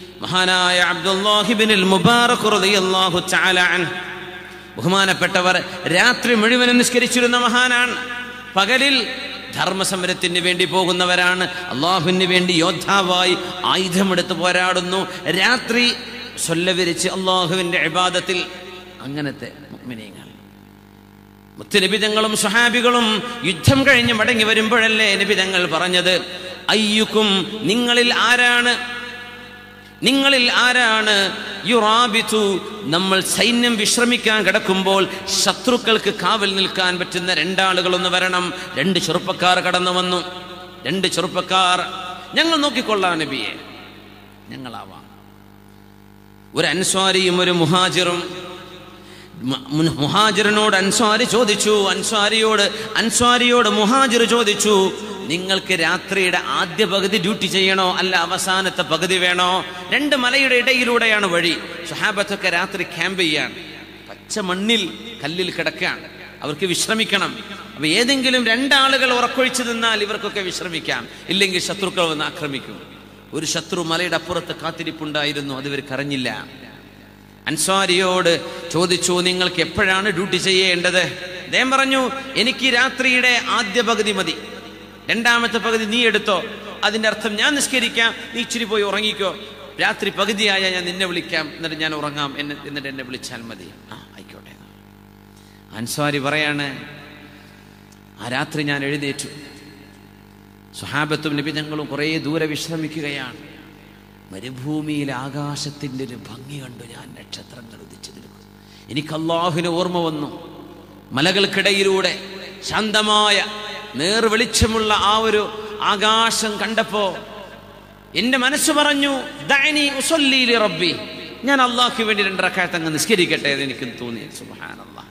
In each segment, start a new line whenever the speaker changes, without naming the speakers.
മഹാനായ അബ്ദുല്ലാഹിബിനിൽ മുബാറക് റളിയല്ലാഹു തആല അൻഹു ബഹുമാനപ്പെട്ടവർ രാത്രി മുഴുവനും നിസ്കരിച്ചിരുന്ന മഹാനാണ് പകലിൽ ധർമ്മസമരത്തിന് വേണ്ടി പോകുന്നവരാണ് അള്ളാഹുവിന് വേണ്ടി യോദ്ധാവായി ആയുധമെടുത്ത് പോരാടുന്നു രാത്രി സൊല്ലവിരിച്ച് അള്ളാഹുവിൻ്റെ ഇബാദത്തിൽ അങ്ങനത്തെ മുഅ്മിനീങ്ങൾ മുത്തുനബിതങ്ങളും സുഹാബികളും യുദ്ധം കഴിഞ്ഞ് മടങ്ങി വരുമ്പോഴല്ലേ നബിതങ്ങൾ പറഞ്ഞത് അയ്യുക്കും നിങ്ങളിൽ ആരാണ് നിങ്ങളിൽ ആരാണ് യുറാബിതു നമ്മൾ സൈന്യം വിശ്രമിക്കാൻ കിടക്കുമ്പോൾ ശത്രുക്കൾക്ക് കാവൽ നിൽക്കാൻ പറ്റുന്ന രണ്ടാളുകളൊന്ന് വരണം രണ്ട് ചെറുപ്പക്കാർ കടന്നു വന്നു രണ്ട് ചെറുപ്പക്കാർ ഞങ്ങൾ നോക്കിക്കൊള്ളാം നബിയെ ഞങ്ങളാവാം ഒരു അൻസ്വാരിയും ഒരു മുഹാജിറും മു- മു- മുഹാജിറിനോട് അൻസ്വാരി ചോദിച്ചു അൻസ്വാരിയോട് അൻസ്വാരിയോട് മുഹാജിർ ചോദിച്ചു നിങ്ങൾക്ക് രാത്രിയുടെ ആദ്യ പകുതി ഡ്യൂട്ടി ചെയ്യണോ അല്ല അവസാനത്തെ പകുതി വേണോ രണ്ട് മലയുടെ ഇടയിലൂടെയാണ് വഴി സുഹാബത്തൊക്കെ രാത്രി ക്യാമ്പ് ചെയ്യാണ് പച്ച മണ്ണിൽ കല്ലിൽ കിടക്കുകയാണ് അവർക്ക് വിശ്രമിക്കണം അപ്പൊ ഏതെങ്കിലും രണ്ടാളുകൾ ഉറക്കൊഴിച്ചു നിന്നാൽ ഇവർക്കൊക്കെ വിശ്രമിക്കാം ഇല്ലെങ്കിൽ ശത്രുക്കൾ വന്ന് ആക്രമിക്കും ഒരു ശത്രു മലയുടെ അപ്പുറത്ത് കാത്തിരിപ്പുണ്ടായിരുന്നു അത് ഇവർ കരഞ്ഞില്ല അൻസ്വാരിയോട് ചോദിച്ചു നിങ്ങൾക്ക് എപ്പോഴാണ് ഡ്യൂട്ടി ചെയ്യേണ്ടത് അദ്ദേഹം പറഞ്ഞു എനിക്ക് ഈ രാത്രിയുടെ ആദ്യ പകുതി മതി രണ്ടാമത്തെ പകുതി നീ എടുത്തോ അതിന്റെ അർത്ഥം ഞാൻ നിസ്കരിക്കാം നീ ഇച്ചിരി പോയി ഉറങ്ങിക്കോ രാത്രി പകുതിയായ ഞാൻ നിന്നെ വിളിക്കാം എന്നിട്ട് ഞാൻ ഉറങ്ങാം എന്നെ എന്നിട്ട് എന്നെ വിളിച്ചാൽ മതി ആ ആയിക്കോട്ടെ അൻസ്വാരി പറയാണ് ആ രാത്രി ഞാൻ എഴുന്നേറ്റു സുഹാബത്തും നിബിധങ്ങളും കുറേ ദൂരെ വിശ്രമിക്കുകയാണ് മരുഭൂമിയിൽ ആകാശത്തിൻ്റെ ഒരു ഭംഗി കണ്ടു ഞാൻ നക്ഷത്രങ്ങൾ ഉദിച്ചു നിൽക്കുന്നു എനിക്ക് അള്ളാഹുവിന് ഓർമ്മ വന്നു മലകൾക്കിടയിലൂടെ ശാന്തമായ നേർ വെളിച്ചമുള്ള ആ ഒരു ആകാശം കണ്ടപ്പോ എന്റെ മനസ്സ് പറഞ്ഞു ദഅനി ഉസല്ലി ലി റബ്ബി ഞാൻ അള്ളാഹ്ക്ക് വേണ്ടി രണ്ടരക്കാലത്ത് അങ്ങ് നിസ്കരിക്കട്ടെ എന്ന് എനിക്ക് തോന്നി സുബ്ഹാനല്ലാഹ്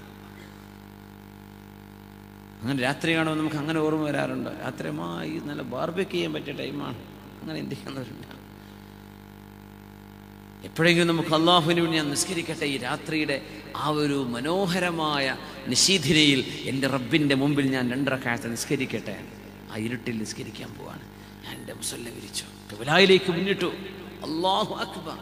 അങ്ങനെ രാത്രി കാണുമ്പോൾ നമുക്ക് അങ്ങനെ ഓർമ്മ വരാറുണ്ട് രാത്രിമായി നല്ല ബാർബേക്ക് ചെയ്യാൻ പറ്റിയ ടൈമാണ് അങ്ങനെ എന്ത് ചെയ്യുന്നവരുണ്ട് എപ്പോഴെങ്കിലും നമുക്ക് അള്ളാഹുവിന് വേണ്ടി ഞാൻ നിസ്കരിക്കട്ടെ ഈ രാത്രിയുടെ ആ ഒരു മനോഹരമായ നിശീധിരയിൽ എൻ്റെ റബ്ബിൻ്റെ മുമ്പിൽ ഞാൻ രണ്ടരക്കാലത്ത് നിസ്കരിക്കട്ടെ ആ ഇരുട്ടിൽ നിസ്കരിക്കാൻ പോവാണ് ഞാൻ എൻ്റെ മുസല്ല വിരിച്ചു കബലായിലേക്ക് മുന്നിട്ടു അള്ളാഹു അക്ബർ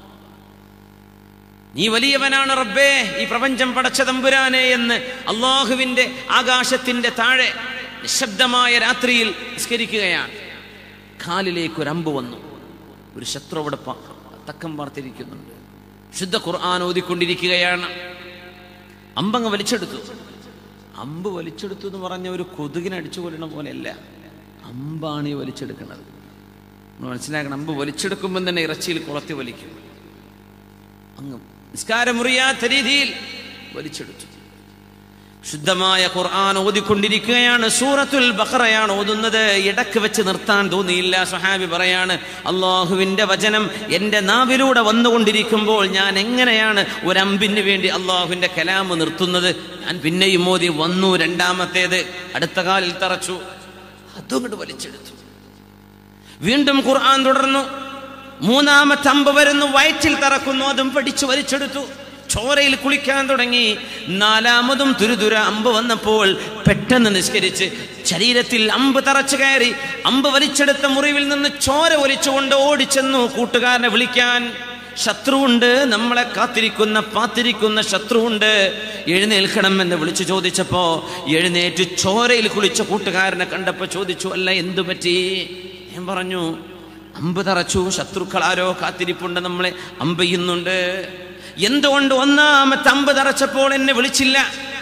നീ വലിയവനാണ് റബ്ബേ ഈ പ്രപഞ്ചം പടച്ച തമ്പുരാനെ എന്ന് അള്ളാഹുവിന്റെ ആകാശത്തിന്റെ താഴെ നിശബ്ദമായ രാത്രിയിൽ നിസ്കരിക്കുകയാണ് കാലിലേക്ക് ഒരു അമ്പ് വന്നു ഒരു ശത്രു അവിടെ പ- തക്കം പാർത്തിരിക്കുന്നുണ്ട് ശുദ്ധ ഖുർആൻ ഓതിക്കൊണ്ടിരിക്കുകയാണ് അമ്പങ്ങ് വലിച്ചെടുത്തു അമ്പ് വലിച്ചെടുത്തു എന്ന് പറഞ്ഞ ഒരു കൊതുകിനെ അടിച്ചു കൊല്ലണ പോലെയല്ല അമ്പാണ് ഈ വലിച്ചെടുക്കുന്നത് നമ്മൾ മനസ്സിലാക്കണം അമ്പ് വലിച്ചെടുക്കുമ്പോൾ തന്നെ ഇറച്ചിയിൽ കുളത്തി വലിക്കും അങ്ങ് നിസ്കാരം മുറിയാത്ത രീതിയിൽ വലിച്ചെടുത്തു ശുദ്ധമായ ഖുർആൻ ഓതിക്കൊണ്ടിരിക്കുകയാണ് സൂറത്തുൽ ബഖറയാണ് ഓതുന്നത് ഇടക്ക് വെച്ച് നിർത്താൻ തോന്നിയില്ല സുഹാബി പറയാണ് അള്ളാഹുവിന്റെ വചനം എൻ്റെ നാവിലൂടെ വന്നുകൊണ്ടിരിക്കുമ്പോൾ ഞാൻ എങ്ങനെയാണ് ഒരമ്പിന് വേണ്ടി അള്ളാഹുവിന്റെ കലാമ് നിർത്തുന്നത് ഞാൻ പിന്നെയും മോദി വന്നു രണ്ടാമത്തേത് അടുത്ത കാലിൽ തറച്ചു അതും ഇങ്ങോട്ട് വലിച്ചെടുത്തു വീണ്ടും ഖുർആൻ തുടർന്നു മൂന്നാമത്തെ അമ്പ് വരുന്നു വയറ്റിൽ തറക്കുന്നു അതും പഠിച്ചു വലിച്ചെടുത്തു ചോരയിൽ കുളിക്കാൻ തുടങ്ങി നാലാമതും തുരുതുര അമ്പ് വന്നപ്പോൾ പെട്ടെന്ന് നിസ്കരിച്ച് ശരീരത്തിൽ അമ്പ് തറച്ചു കയറി അമ്പ് വലിച്ചെടുത്ത മുറിവിൽ നിന്ന് ചോര ഒലിച്ചുകൊണ്ട് ഓടിച്ചെന്നു കൂട്ടുകാരനെ വിളിക്കാൻ ശത്രുവുണ്ട് നമ്മളെ കാത്തിരിക്കുന്ന പാത്തിരിക്കുന്ന ശത്രുവുണ്ട് എഴുന്നേൽക്കണം എന്ന് വിളിച്ചു ചോദിച്ചപ്പോ എഴുന്നേറ്റ് ചോരയിൽ കുളിച്ച കൂട്ടുകാരനെ കണ്ടപ്പോ ചോദിച്ചു അല്ല എന്തു പറ്റി ഞാൻ പറഞ്ഞു അമ്പ് തറച്ചു ശത്രുക്കളാരോ കാത്തിരിപ്പുണ്ട് നമ്മളെ അമ്പ് ചെയ്യുന്നുണ്ട് എന്തുകൊണ്ട് ഒന്നാമത്തെ അമ്പ് തറച്ചപ്പോൾ എന്നെ വിളിച്ചില്ല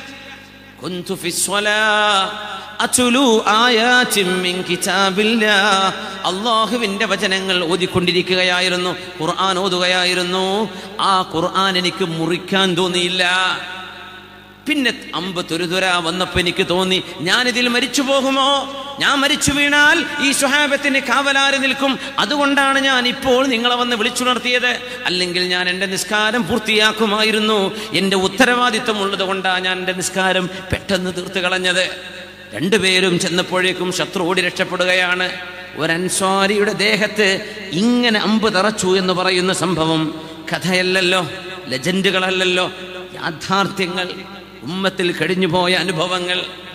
كنت في الصلاة أتلو آيات من كتاب الله അള്ളാഹുവിന്റെ വചനങ്ങൾ ഓതിക്കൊണ്ടിരിക്കുകയായിരുന്നു ഖുർആൻ ഓതുകയായിരുന്നു ആ ഖുർആൻ എനിക്ക് മുറിക്കാൻ തോന്നിയില്ല പിന്നെ അമ്പ് തുരുതുര വന്നപ്പോ എനിക്ക് തോന്നി ഞാനിതിൽ മരിച്ചു പോകുമോ ഞാൻ മരിച്ചു വീണാൽ ഈ സ്വഹാബത്തിന് കാവലാരി നിൽക്കും അതുകൊണ്ടാണ് ഞാൻ ഇപ്പോൾ നിങ്ങളെ വന്ന് വിളിച്ചുണർത്തിയത് അല്ലെങ്കിൽ ഞാൻ എൻ്റെ നിസ്കാരം പൂർത്തിയാക്കുമായിരുന്നു എൻ്റെ ഉത്തരവാദിത്വം ഉള്ളത് കൊണ്ടാണ് ഞാൻ എൻ്റെ നിസ്കാരം പെട്ടെന്ന് തീർത്ത് കളഞ്ഞത് രണ്ടുപേരും ചെന്നപ്പോഴേക്കും ശത്രു ഓടി രക്ഷപ്പെടുകയാണ് ഒരൻസ്വാരിയുടെ ദേഹത്ത് ഇങ്ങനെ അമ്പ് തറച്ചു എന്ന് പറയുന്ന സംഭവം കഥയല്ലല്ലോ ലെജൻഡുകളല്ലല്ലോ യാഥാർത്ഥ്യങ്ങൾ ഉമ്മത്തിൽ കഴിഞ്ഞുപോയ അനുഭവങ്ങൾ